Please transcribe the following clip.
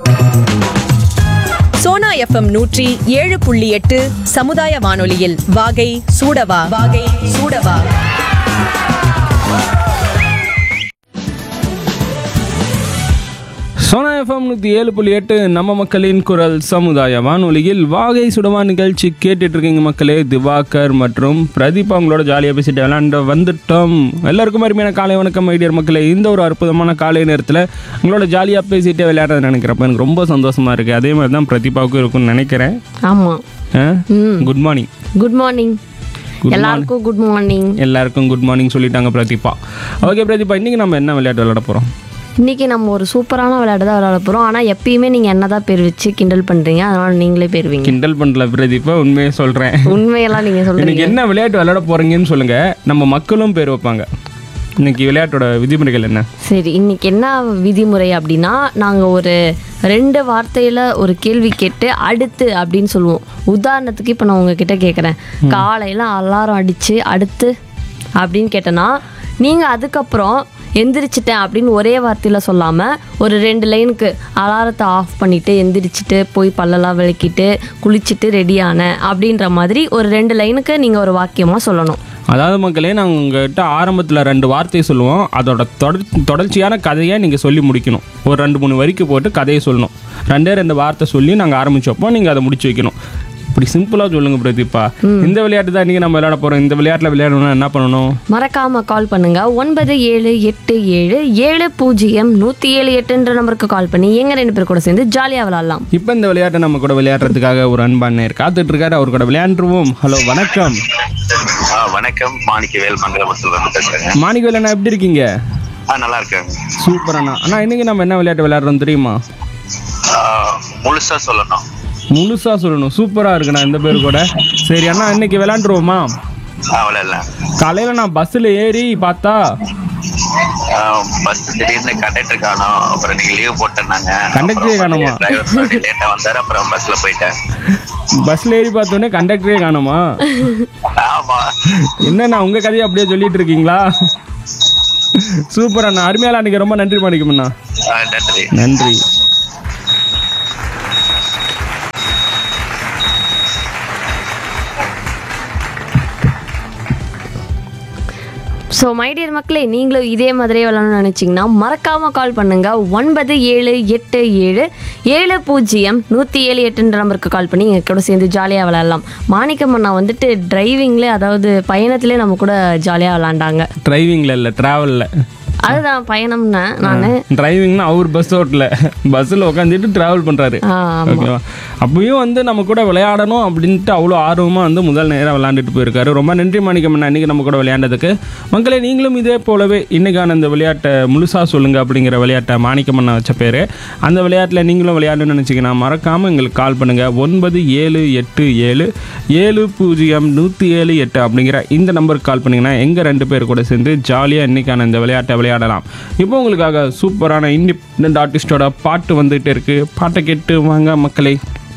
Sona FM நூற்றி ஏழு புள்ளி எட்டு சமுதாய வானொலியில் வாகை சூடவா வாகை சூடவா சோனா எஃப்எம் நூற்றி ஏழு புள்ளி எட்டு நம்ம மக்களின் குரல் சமுதாய வானொலியில் வாகை சுடவா நிகழ்ச்சி கேட்டுட்டு இருக்கீங்க மக்களே திவாகர் மற்றும் பிரதீபா உங்களோட ஜாலியாக பேசிட்டு விளாண்டு வந்துட்டோம் எல்லாருக்கும் அருமையான காலை வணக்கம் ஐடியர் மக்களே இந்த ஒரு அற்புதமான காலை நேரத்தில் உங்களோட ஜாலியாக பேசிட்டு விளையாடுறத நினைக்கிறப்ப எனக்கு ரொம்ப சந்தோஷமா இருக்கு அதே மாதிரி தான் பிரதீபாவுக்கும் இருக்கும்னு நினைக்கிறேன் ஆமாம் good morning good morning Good எல்லாருக்கும் குட் மார்னிங் எல்லாருக்கும் குட் மார்னிங் சொல்லிட்டாங்க பிரதீபா ஓகே பிரதீபா இன்னைக்கு நம்ம என்ன விளையாட்டு விளையாட போகிறோம் இன்னைக்கு நம்ம ஒரு சூப்பரான விளையாட்டு தான் விளையாட போகிறோம் ஆனால் எப்பயுமே நீங்கள் என்ன தான் பேர் வச்சு கிண்டல் பண்ணுறீங்க அதனால நீங்களே பேருவீங்க கிண்டல் பண்ணல பிரதீபா உண்மையை சொல்கிறேன் உண்மையெல்லாம் நீங்கள் சொல்கிறீங்க இன்னைக்கு என்ன விளையாட்டு விளையாட போறீங்கன்னு சொல்லுங்க நம்ம மக்களும் பேர் வைப்பாங்க இன்னைக்கு விளையாட்டோட விதிமுறைகள் என்ன சரி இன்னைக்கு என்ன விதிமுறை அப்படின்னா நாங்கள் ஒரு ரெண்டு வார்த்தையில் ஒரு கேள்வி கேட்டு அடுத்து அப்படின்னு சொல்லுவோம் உதாரணத்துக்கு இப்போ நான் உங்ககிட்ட கேட்குறேன் காலையில் அலாரம் அடித்து அடுத்து அப்படின்னு கேட்டேன்னா நீங்கள் அதுக்கப்புறம் எந்திரிச்சிட்டேன் அப்படின்னு ஒரே வார்த்தையில் சொல்லாமல் ஒரு ரெண்டு லைனுக்கு அலாரத்தை ஆஃப் பண்ணிவிட்டு எந்திரிச்சிட்டு போய் பல்லெல்லாம் விளக்கிட்டு குளிச்சுட்டு ரெடியான அப்படின்ற மாதிரி ஒரு ரெண்டு லைனுக்கு நீங்கள் ஒரு வாக்கியமாக சொல்லணும் அதாவது மக்களே நாங்கள் உங்ககிட்ட ஆரம்பத்தில் ரெண்டு வார்த்தையை சொல்லுவோம் அதோட தொடர் தொடர்ச்சியான கதையை நீங்கள் சொல்லி முடிக்கணும் ஒரு ரெண்டு மூணு வரிக்கு போட்டு கதையை சொல்லணும் ரெண்டே ரெண்டு வார்த்தை சொல்லி நாங்கள் ஆரம்பிச்சப்போ நீங்கள் அதை முடிச்சு வைக்கணும் இப்படி சிம்பிளாக சொல்லுங்க பிரதீப்பா இந்த விளையாட்டு தான் இன்றைக்கி நம்ம விளையாட போகிறோம் இந்த விளையாட்டில் விளையாடணும்னா என்ன பண்ணணும் மறக்காமல் கால் பண்ணுங்க ஒன்பது ஏழு எட்டு ஏழு ஏழு பூஜ்ஜியம் நூற்றி ஏழு எட்டுன்ற நம்பருக்கு கால் பண்ணி எங்கள் ரெண்டு பேர் கூட சேர்ந்து ஜாலியாக விளாட்லாம் இப்போ இந்த விளையாட்டை நம்ம கூட விளையாடுறதுக்காக ஒரு அன்பாண்ணர் காத்துட்டு இருக்காரு அவர் கூட விளையாண்டுருவோம் ஹலோ வணக்கம் ஆ வணக்கம் மாணிக்கவேல் மங்களபுரத்துல இருந்து பேசுறேங்க மாணிக்கவேல் அண்ணா எப்படி இருக்கீங்க ஆ நல்லா இருக்கேங்க சூப்பர் அண்ணா அண்ணா இன்னைக்கு நம்ம என்ன விளையாட்டு விளையாடுறோம் தெரியுமா ஆ, முழுசா சொல்லணும் முழுசா சொல்லணும் சூப்பரா இருக்குண்ணா இந்த பேர் கூட சரி அண்ணா இன்னைக்கு விளையாண்டுருவோமா அவ்வளோ இல்லை காலையில நான் பஸ்ஸில் ஏறி பார்த்தா பஸ் திடீர்னு கண்டக்டர் காணோம் அப்புறம் நீங்க லீவ் போட்டேன்னாங்க Conductor ஏ காணோமா? டிரைவர் லேட்டா வந்தாரு அப்புறம் பஸ்ல போயிட்டேன் பஸ்ல ஏறி பார்த்தோன்னே கண்டக்டரே காணுமா ஆமா என்னண்ணா உங்க கதையை அப்படியே சொல்லிட்டு இருக்கீங்களா சூப்பர் அண்ணா அருமையால அன்னைக்கு ரொம்ப நன்றி மாணிக்கம்ண்ணா ஆ, நன்றி நன்றி ஸோ மைடியர் மக்களே நீங்களும் இதே மாதிரியே விளாடணும்னு நினச்சிங்கன்னா மறக்காமல் கால் பண்ணுங்க ஒன்பது ஏழு எட்டு ஏழு ஏழு பூஜ்ஜியம் நூற்றி ஏழு எட்டுன்ற நம்பருக்கு கால் பண்ணி எங்கள் கூட சேர்ந்து ஜாலியாக விளையாடலாம் மாணிக்கம் அண்ணா வந்துட்டு டிரைவிங்லேயே அதாவது பயணத்திலே நம்ம கூட ஜாலியாக விளாண்டாங்க டிரைவிங்ல இல்லை டிராவலில் அதுதான் பயணம்னு நான் டிரைவிங்னா அவர் பஸ் ஓட்டல பஸ்ஸில் உட்காந்துட்டு டிராவல் பண்ணுறாரு ஓகேவா அப்பயும் வந்து நம்ம கூட விளையாடணும் அப்படின்ட்டு அவ்வளோ ஆர்வமாக வந்து முதல் நேரம் விளையாண்டுட்டு போயிருக்காரு ரொம்ப நன்றி மாணிக்கம் அண்ணா இன்னைக்கு நம்ம கூட விளையாண்டதுக்கு மக்களே நீங்களும் இதே போலவே இன்னைக்கான இந்த விளையாட்டை முழுசாக சொல்லுங்க அப்படிங்கிற விளையாட்டை மாணிக்கம் அண்ணா வச்ச பேர் அந்த விளையாட்டில் நீங்களும் விளையாடணும்னு நினச்சிங்கன்னா மறக்காமல் எங்களுக்கு கால் பண்ணுங்கள் ஒன்பது ஏழு எட்டு ஏழு ஏழு பூஜ்ஜியம் நூற்றி ஏழு எட்டு அப்படிங்கிற இந்த நம்பருக்கு கால் பண்ணிங்கன்னா எங்கள் ரெண்டு பேர் கூட சேர்ந்து ஜாலியாக இன்னைக்கான இந்த விளையாட்டை விளையாடலாம் இப்போ உங்களுக்காக சூப்பரான இண்டிபெண்ட் ஆர்டிஸ்டோட பாட்டு வந்துகிட்டே இருக்குது பாட்டை கேட்டு வாங்க மக்களே